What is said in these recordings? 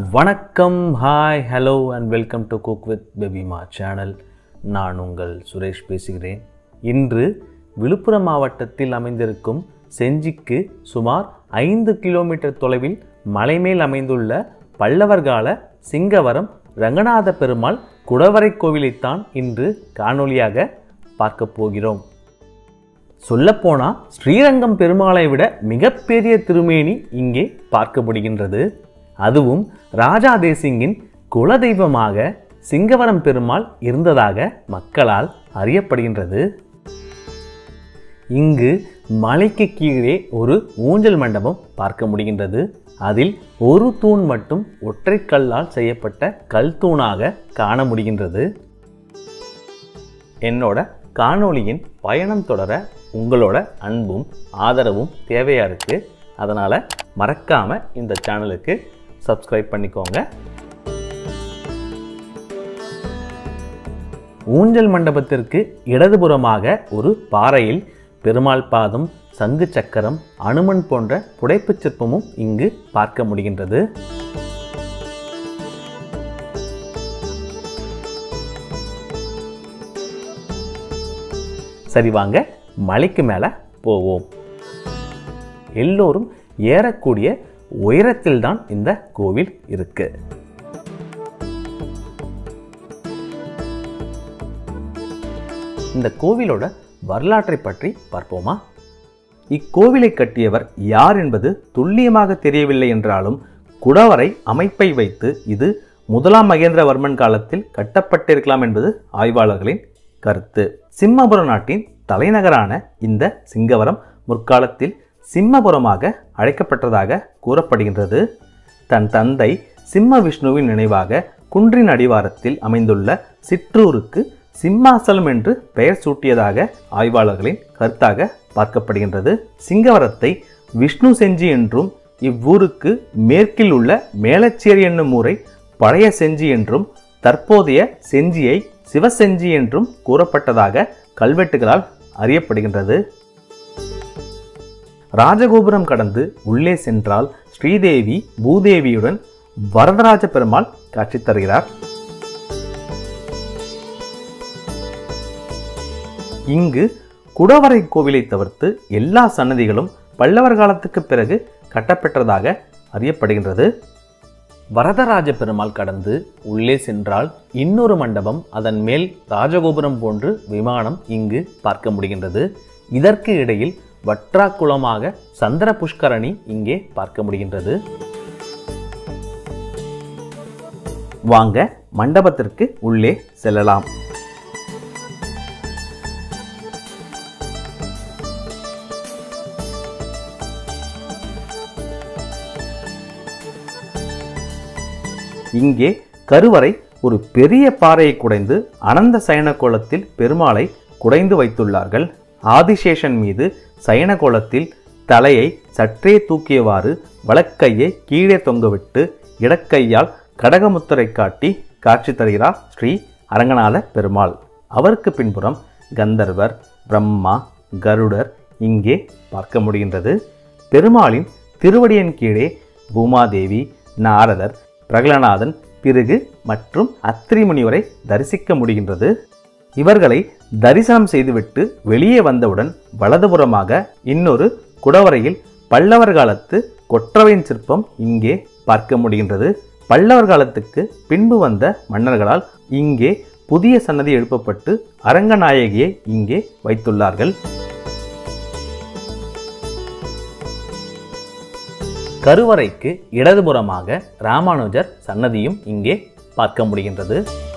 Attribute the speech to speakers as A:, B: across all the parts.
A: வணக்கம் hi hello and welcome to cook with பெபிமா channel நான் உங்கள் சுரேஷ் பேசுகிறேன் இன்று விழுப்புரம் மாவட்டத்தில் அமைந்திருக்கும் செஞ்சிக்கு சுமார் ஐந்து கிலோமீட்டர் தொலைவில் மலைமேல் அமைந்துள்ள பல்லவர் கால சிங்கவரம் ரங்கநாத பெருமாள் குடவரை கோவிலைத்தான் இன்று காணொளியாக பார்க்கப் போகிறோம் சொல்லப்போனால் ஸ்ரீரங்கம் பெருமாளை விட மிகப்பெரிய திருமேனி இங்கே பார்க்க முடிகின்றது அதுவும் ராஜா தேசிங்கின் குலதெய்வமாக சிங்கவரம் பெருமாள் இருந்ததாக மக்களால் அறியப்படுகின்றது இங்கு மலைக்கு கீழே ஒரு ஊஞ்சல் மண்டபம் பார்க்க முடிகின்றது அதில் ஒரு தூண் மட்டும் ஒற்றைக்கல்லால் செய்யப்பட்ட கல் தூணாக காண முடிகின்றது என்னோட காணொளியின் பயணம் தொடர உங்களோட அன்பும் ஆதரவும் தேவையா இருக்கு அதனால மறக்காம இந்த சேனலுக்கு சப்ஸ்கிரைப் பண்ணிக்கோங்க ஊஞ்சல் மண்டபத்திற்கு இடதுபுறமாக ஒரு பாறையில் பெருமாள் பாதம் சங்கு சக்கரம் அனுமன் போன்ற புடைப்புச் சிற்பமும் இங்கு பார்க்க முடிகின்றது சரி வாங்க மலைக்கு மேலே போவோம் எல்லோரும் ஏறக்கூடிய உயரத்தில் தான் இந்த கோவில் இருக்கு இந்த கோவிலோட வரலாற்றை பற்றி பார்ப்போமா இக்கோவிலை கட்டியவர் யார் என்பது துல்லியமாக தெரியவில்லை என்றாலும் குடவரை அமைப்பை வைத்து இது முதலாம் மகேந்திரவர்மன் காலத்தில் கட்டப்பட்டிருக்கலாம் என்பது ஆய்வாளர்களின் கருத்து சிம்மபுர நாட்டின் தலைநகரான இந்த சிங்கவரம் முற்காலத்தில் சிம்மபுரமாக அழைக்கப்பட்டதாக கூறப்படுகின்றது தன் தந்தை சிம்ம விஷ்ணுவின் நினைவாக குன்றின் அடிவாரத்தில் அமைந்துள்ள சிற்றூருக்கு சிம்மாசலம் என்று பெயர் சூட்டியதாக ஆய்வாளர்களின் கருத்தாக பார்க்கப்படுகின்றது சிங்கவரத்தை விஷ்ணு செஞ்சி என்றும் இவ்வூருக்கு மேற்கில் உள்ள மேலச்சேரி என்னும் ஊரை பழைய செஞ்சி என்றும் தற்போதைய செஞ்சியை சிவசெஞ்சி என்றும் கூறப்பட்டதாக கல்வெட்டுகளால் அறியப்படுகின்றது ராஜகோபுரம் கடந்து உள்ளே சென்றால் ஸ்ரீதேவி பூதேவியுடன் வரதராஜ பெருமாள் காட்சி தருகிறார் இங்கு குடவரை கோவிலை தவிர்த்து எல்லா சன்னதிகளும் பல்லவர் காலத்துக்கு பிறகு கட்டப்பெற்றதாக அறியப்படுகின்றது வரதராஜ பெருமாள் கடந்து உள்ளே சென்றால் இன்னொரு மண்டபம் அதன் மேல் ராஜகோபுரம் போன்று விமானம் இங்கு பார்க்க முடிகின்றது இதற்கு இடையில் வற்றாக்குளமாக சந்திர புஷ்கரணி இங்கே பார்க்க முடிகின்றது வாங்க மண்டபத்திற்கு உள்ளே செல்லலாம் இங்கே கருவறை ஒரு பெரிய பாறையை குடைந்து அனந்த சயன கோலத்தில் பெருமாளை குடைந்து வைத்துள்ளார்கள் ஆதிசேஷன் மீது சயன கோலத்தில் தலையை சற்றே தூக்கியவாறு வலக்கையை கீழே தொங்கவிட்டு இடக்கையால் கடகமுத்தரை காட்டி காட்சி தருகிறார் ஸ்ரீ அரங்கநாத பெருமாள் அவருக்கு பின்புறம் கந்தர்வர் பிரம்மா கருடர் இங்கே பார்க்க முடிகின்றது பெருமாளின் திருவடியின் கீழே பூமாதேவி நாரதர் பிரகலநாதன் பிறகு மற்றும் அத்திரி முனிவரை தரிசிக்க முடிகின்றது இவர்களை தரிசனம் செய்துவிட்டு வெளியே வந்தவுடன் வலதுபுறமாக இன்னொரு குடவரையில் பல்லவர் காலத்து கொற்றவையின் சிற்பம் இங்கே பார்க்க முடிகின்றது பல்லவர் காலத்துக்கு பின்பு வந்த மன்னர்களால் இங்கே புதிய சன்னதி எழுப்பப்பட்டு அரங்கநாயகியை இங்கே வைத்துள்ளார்கள் கருவறைக்கு இடதுபுறமாக ராமானுஜர் சன்னதியும் இங்கே பார்க்க முடிகின்றது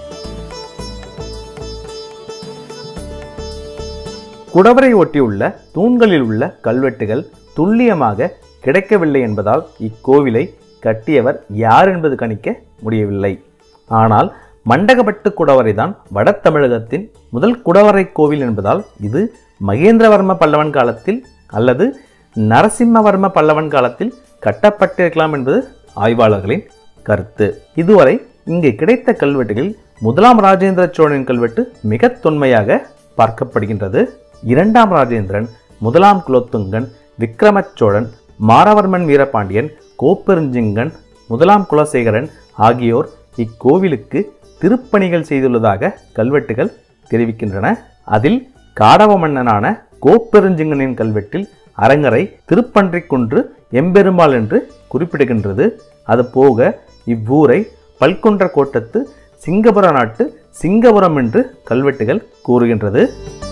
A: குடவரை ஒட்டியுள்ள தூண்களில் உள்ள கல்வெட்டுகள் துல்லியமாக கிடைக்கவில்லை என்பதால் இக்கோவிலை கட்டியவர் யார் என்பது கணிக்க முடியவில்லை ஆனால் மண்டகப்பட்டு குடவரை தான் வட தமிழகத்தின் முதல் குடவரை கோவில் என்பதால் இது மகேந்திரவர்ம பல்லவன் காலத்தில் அல்லது நரசிம்மவர்ம பல்லவன் காலத்தில் கட்டப்பட்டிருக்கலாம் என்பது ஆய்வாளர்களின் கருத்து இதுவரை இங்கே கிடைத்த கல்வெட்டுகளில் முதலாம் ராஜேந்திர சோழனின் கல்வெட்டு மிக தொன்மையாக பார்க்கப்படுகின்றது இரண்டாம் ராஜேந்திரன் முதலாம் குலோத்துங்கன் விக்ரமச்சோழன் மாரவர்மன் வீரபாண்டியன் கோப்பெருஞ்சிங்கன் முதலாம் குலசேகரன் ஆகியோர் இக்கோவிலுக்கு திருப்பணிகள் செய்துள்ளதாக கல்வெட்டுகள் தெரிவிக்கின்றன அதில் காடவ மன்னனான கோப்பெருஞ்சிங்கனின் கல்வெட்டில் அரங்கரை திருப்பன்றிக்குன்று எம்பெருமாள் என்று குறிப்பிடுகின்றது அதுபோக இவ்வூரை பல்கொன்ற கோட்டத்து சிங்கபுர நாட்டு சிங்கபுரம் என்று கல்வெட்டுகள் கூறுகின்றது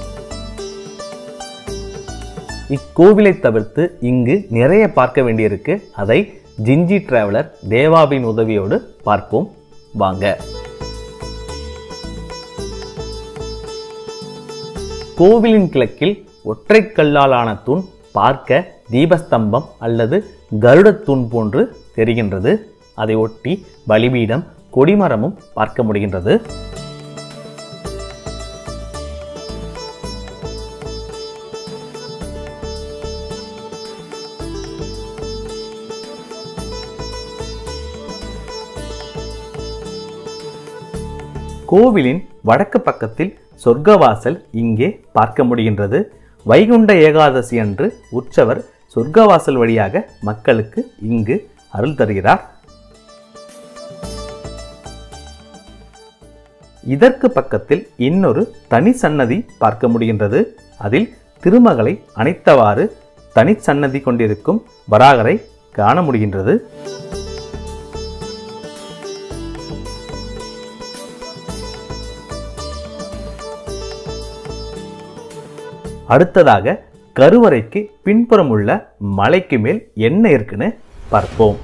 A: இக்கோவிலை தவிர்த்து இங்கு நிறைய பார்க்க வேண்டியிருக்கு அதை ஜிஞ்சி டிராவலர் தேவாவின் உதவியோடு பார்ப்போம் வாங்க கோவிலின் கிழக்கில் ஒற்றை கல்லாலான தூண் பார்க்க தீபஸ்தம்பம் அல்லது கருடத் தூண் போன்று தெரிகின்றது அதை ஒட்டி பலிபீடம் கொடிமரமும் பார்க்க முடிகின்றது கோவிலின் வடக்கு பக்கத்தில் சொர்க்கவாசல் இங்கே பார்க்க முடிகின்றது வைகுண்ட ஏகாதசி அன்று உற்சவர் சொர்க்கவாசல் வழியாக மக்களுக்கு இங்கு அருள் தருகிறார் இதற்கு பக்கத்தில் இன்னொரு தனி சன்னதி பார்க்க முடிகின்றது அதில் திருமகளை அணைத்தவாறு தனி சன்னதி கொண்டிருக்கும் வராகரை காண முடிகின்றது அடுத்ததாக கருவறைக்கு பின்புறம் உள்ள மலைக்கு மேல் என்ன இருக்குன்னு பார்ப்போம்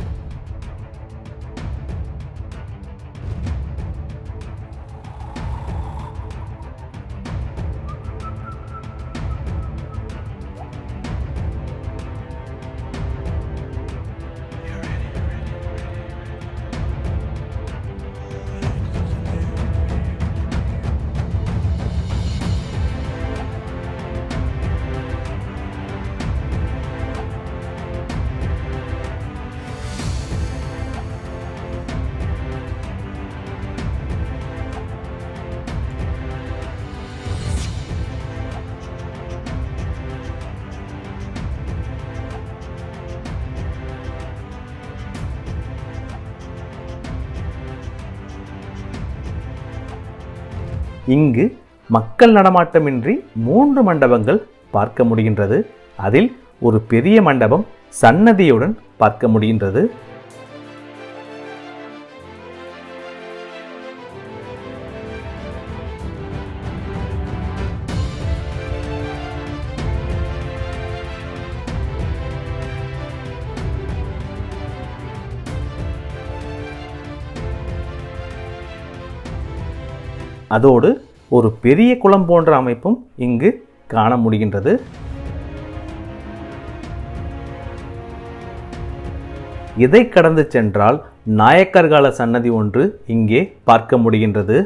A: இங்கு மக்கள் நடமாட்டமின்றி மூன்று மண்டபங்கள் பார்க்க முடிகின்றது அதில் ஒரு பெரிய மண்டபம் சன்னதியுடன் பார்க்க முடிகின்றது அதோடு ஒரு பெரிய குளம் போன்ற அமைப்பும் இங்கு காண முடிகின்றது இதை கடந்து சென்றால் நாயக்கர் கால சன்னதி ஒன்று இங்கே பார்க்க முடிகின்றது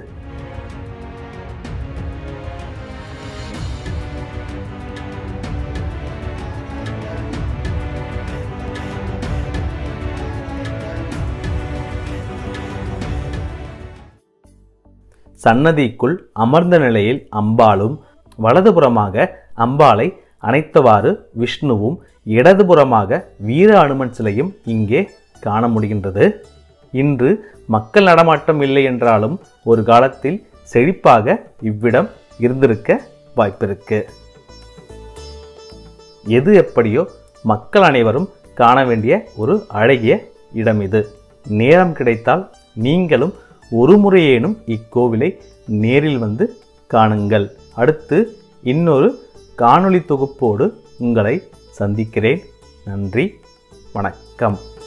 A: சன்னதிக்குள் அமர்ந்த நிலையில் அம்பாளும் வலதுபுறமாக அம்பாளை அணைத்தவாறு விஷ்ணுவும் இடதுபுறமாக வீர அனுமன் சிலையும் இங்கே காண முடிகின்றது இன்று மக்கள் நடமாட்டம் இல்லை என்றாலும் ஒரு காலத்தில் செழிப்பாக இவ்விடம் இருந்திருக்க வாய்ப்பிருக்கு எது எப்படியோ மக்கள் அனைவரும் காண வேண்டிய ஒரு அழகிய இடம் இது நேரம் கிடைத்தால் நீங்களும் ஒரு முறையேனும் இக்கோவிலை நேரில் வந்து காணுங்கள் அடுத்து இன்னொரு காணொளி தொகுப்போடு உங்களை சந்திக்கிறேன் நன்றி வணக்கம்